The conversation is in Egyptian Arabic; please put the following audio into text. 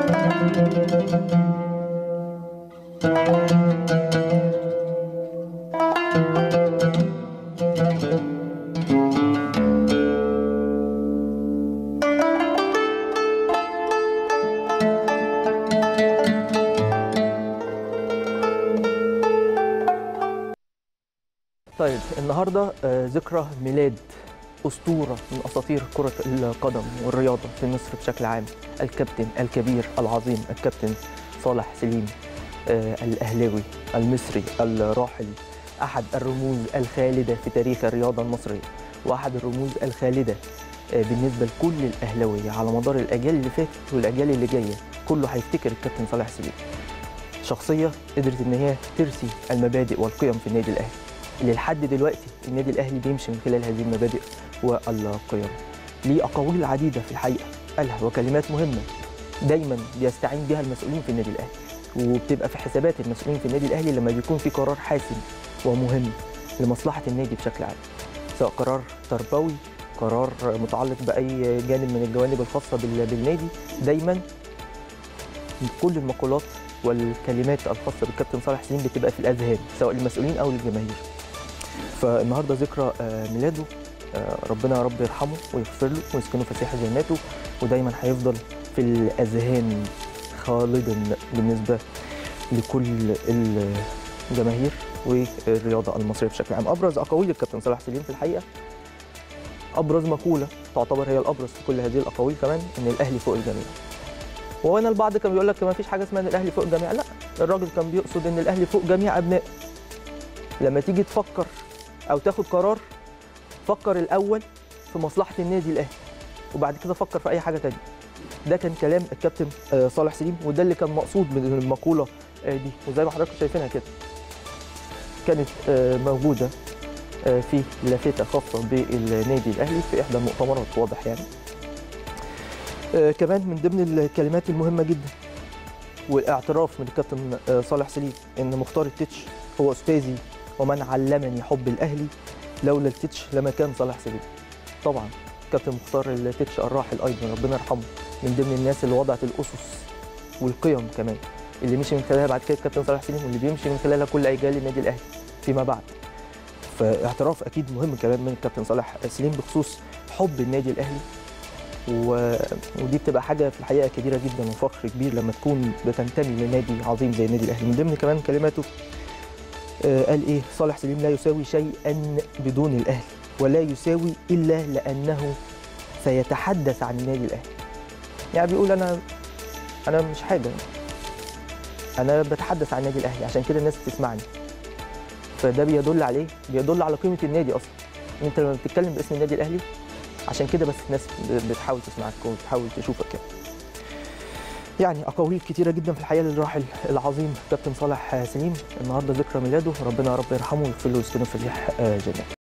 طيب النهارده آه، ذكرى ميلاد اسطوره من اساطير كره القدم والرياضه في مصر بشكل عام الكابتن الكبير العظيم الكابتن صالح سليم آه، الاهلاوي المصري الراحل احد الرموز الخالده في تاريخ الرياضه المصريه واحد الرموز الخالده آه، بالنسبه لكل الاهلاويه على مدار الاجيال اللي فاتت والاجيال اللي جايه كله هيفتكر الكابتن صالح سليم شخصيه قدرت ان هي ترسي المبادئ والقيم في النادي الاهلي اللي لحد دلوقتي النادي الاهلي بيمشي من خلال هذه المبادئ والقيم. ليه اقاويل عديده في الحقيقه قالها وكلمات مهمه دايما بيستعين بها المسؤولين في النادي الاهلي وبتبقى في حسابات المسؤولين في النادي الاهلي لما بيكون في قرار حاسم ومهم لمصلحه النادي بشكل عام. سواء قرار تربوي قرار متعلق باي جانب من الجوانب الخاصه بال- بالنادي دايما كل المقولات والكلمات الخاصه بالكابتن صالح سليم بتبقى في الاذهان سواء للمسؤولين او للجماهير. فالنهارده ذكرى آه، ميلاده آه، ربنا يا رب يرحمه ويغفر له ويسكنه فسيح جناته ودايما هيفضل في الاذهان خالدا بالنسبه لكل الجماهير والرياضه المصريه بشكل عام ابرز اقاويل الكابتن صلاح سليم في الحقيقه ابرز مقوله تعتبر هي الابرز في كل هذه الاقاويل كمان ان الاهلي فوق الجميع وهنا البعض كان بيقول لك ما فيش حاجه اسمها ان الاهلي فوق الجميع لا الراجل كان بيقصد ان الاهلي فوق جميع ابنائه لما تيجي تفكر او تاخد قرار فكر الاول في مصلحه النادي الاهلي وبعد كده فكر في اي حاجه تانية ده كان كلام الكابتن آه، صالح سليم وده اللي كان مقصود من المقوله آه، دي وزي ما حضراتكم شايفينها كده كانت آه، موجوده آه، في لافته خاصه بالنادي الاهلي في احدى المؤتمرات واضح يعني آه، كمان من ضمن الكلمات المهمه جدا والاعتراف من الكابتن آه، صالح سليم ان مختار التتش هو استاذي ومن علمني حب الاهلي لولا التتش لما كان صالح سليم طبعا كابتن مختار التتش الراحل ايضا ربنا يرحمه من ضمن الناس اللي وضعت الاسس والقيم كمان اللي مشي من خلالها بعد كده الكابتن صالح سليم واللي بيمشي من خلالها كل اجيال النادي الاهلي فيما بعد فاعتراف اكيد مهم كمان من الكابتن صالح سليم بخصوص حب النادي الاهلي و... ودي بتبقى حاجه في الحقيقه كبيره جدا وفخر كبير لما تكون بتنتمي لنادي عظيم زي النادي الاهلي من ضمن كمان كلماته آه، قال ايه صالح سليم لا يساوي شيئا بدون الاهلي ولا يساوي الا لانه سيتحدث عن النادي الاهلي يعني بيقول انا انا مش حاجه انا بتحدث عن النادي الاهلي عشان كده الناس بتسمعني فده بيدل عليه بيدل على قيمه النادي اصلا انت لما بتتكلم باسم النادي الاهلي عشان كده بس الناس بتحاول تسمعك وبتحاول تشوفك يعني يعني اقاويل كتيره جدا في الحقيقه للراحل العظيم كابتن صالح سليم النهارده ذكرى ميلاده ربنا يا رب يرحمه ويغفر له ويسكنه في الجنه